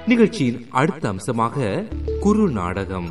நிகழ்ச்சியின் அடுத்த அம்சமாக குறு நாடகம்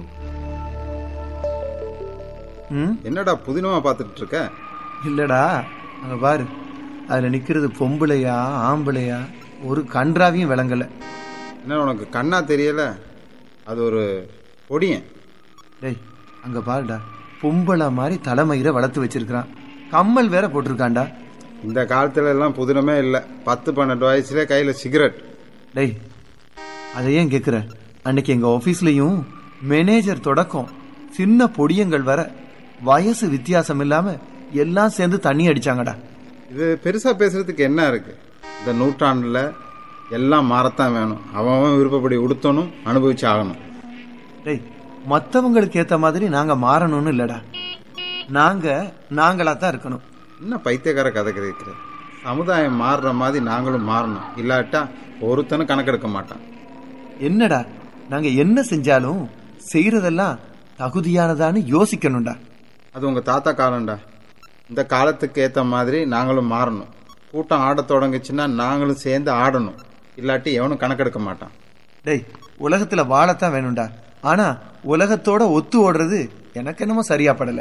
ம் என்னடா புதினமா பார்த்துட்டு இருக்க இல்லடா அங்க பாரு அதுல நிக்கிறது பொம்பளையா ஆம்பளையா ஒரு கன்றாவையும் விளங்கல என்ன உனக்கு கண்ணா தெரியல அது ஒரு பொடியன் டேய் அங்க பாருடா பொம்பளை மாதிரி தலைமயிரை வளர்த்து வச்சிருக்கான் கம்மல் வேற போட்டிருக்கான்டா இந்த காலத்துல எல்லாம் புதினமே இல்லை பத்து பன்னெண்டு வயசுல கையில சிகரெட் டேய் அதை ஏன் கேக்குற அன்னைக்கு எங்க ஆபீஸ்லயும் மேனேஜர் தொடக்கம் சின்ன பொடியங்கள் வர வயசு வித்தியாசம் இல்லாம எல்லாம் சேர்ந்து தண்ணி அடிச்சாங்கடா இது பெருசா பேசுறதுக்கு என்ன இருக்கு இந்த நூற்றாண்டுல எல்லாம் மாறத்தான் வேணும் அவன் அவன் விருப்பப்படி உடுத்தணும் அனுபவிச்சு ஆகணும் டேய் மத்தவங்களுக்கு ஏத்த மாதிரி நாங்க மாறணும்னு இல்லடா நாங்க நாங்களா தான் இருக்கணும் என்ன பைத்தியக்கார கதை கிடைக்கிற சமுதாயம் மாறுற மாதிரி நாங்களும் மாறணும் இல்லாட்டா ஒருத்தனும் கணக்கெடுக்க மாட்டான் என்னடா நாங்க என்ன செஞ்சாலும் செய்யறதெல்லாம் தகுதியானதான்னு யோசிக்கணும்டா அது உங்க தாத்தா காலம்டா இந்த காலத்துக்கு ஏத்த மாதிரி நாங்களும் மாறணும் கூட்டம் ஆடத் தொடங்குச்சுன்னா நாங்களும் சேர்ந்து ஆடணும் இல்லாட்டி எவனும் கணக்கெடுக்க மாட்டான் டேய் உலகத்துல வாழத்தான் வேணும்டா ஆனா உலகத்தோட ஒத்து ஓடுறது எனக்கு என்னமோ சரியா படல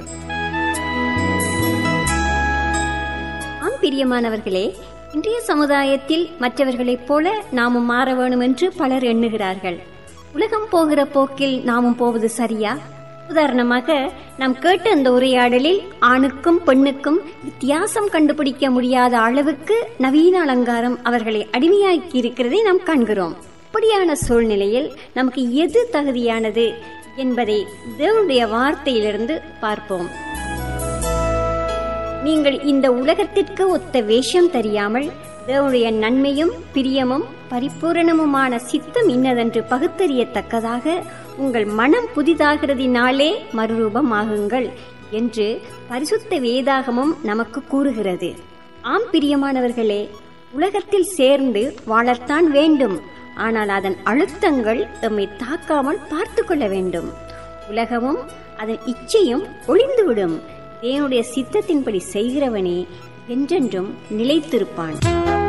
ஆம் பிரியமானவர்களே இன்றைய சமுதாயத்தில் மற்றவர்களைப் போல நாமும் மாற வேணும் என்று பலர் எண்ணுகிறார்கள் உலகம் போகிற போக்கில் நாமும் போவது சரியா உதாரணமாக நாம் கேட்ட அந்த உரையாடலில் ஆணுக்கும் பெண்ணுக்கும் வித்தியாசம் கண்டுபிடிக்க முடியாத அளவுக்கு நவீன அலங்காரம் அவர்களை அடிமையாக்கி இருக்கிறதை நாம் காண்கிறோம் அப்படியான சூழ்நிலையில் நமக்கு எது தகுதியானது என்பதை தேவனுடைய வார்த்தையிலிருந்து பார்ப்போம் நீங்கள் இந்த உலகத்திற்கு ஒத்த வேஷம் தெரியாமல் தேவனுடைய நன்மையும் பிரியமும் பரிபூரணமுமான சித்தம் இன்னதென்று பகுத்தறியத்தக்கதாக உங்கள் மனம் புதிதாகிறதினாலே மறுரூபமாகுங்கள் என்று பரிசுத்த வேதாகமும் நமக்கு கூறுகிறது ஆம் பிரியமானவர்களே உலகத்தில் சேர்ந்து வாழத்தான் வேண்டும் ஆனால் அதன் அழுத்தங்கள் எம்மை தாக்காமல் பார்த்து கொள்ள வேண்டும் உலகமும் அதன் இச்சையும் ஒளிந்துவிடும் தேவனுடைய சித்தத்தின்படி செய்கிறவனே என்றென்றும் நிலைத்திருப்பான்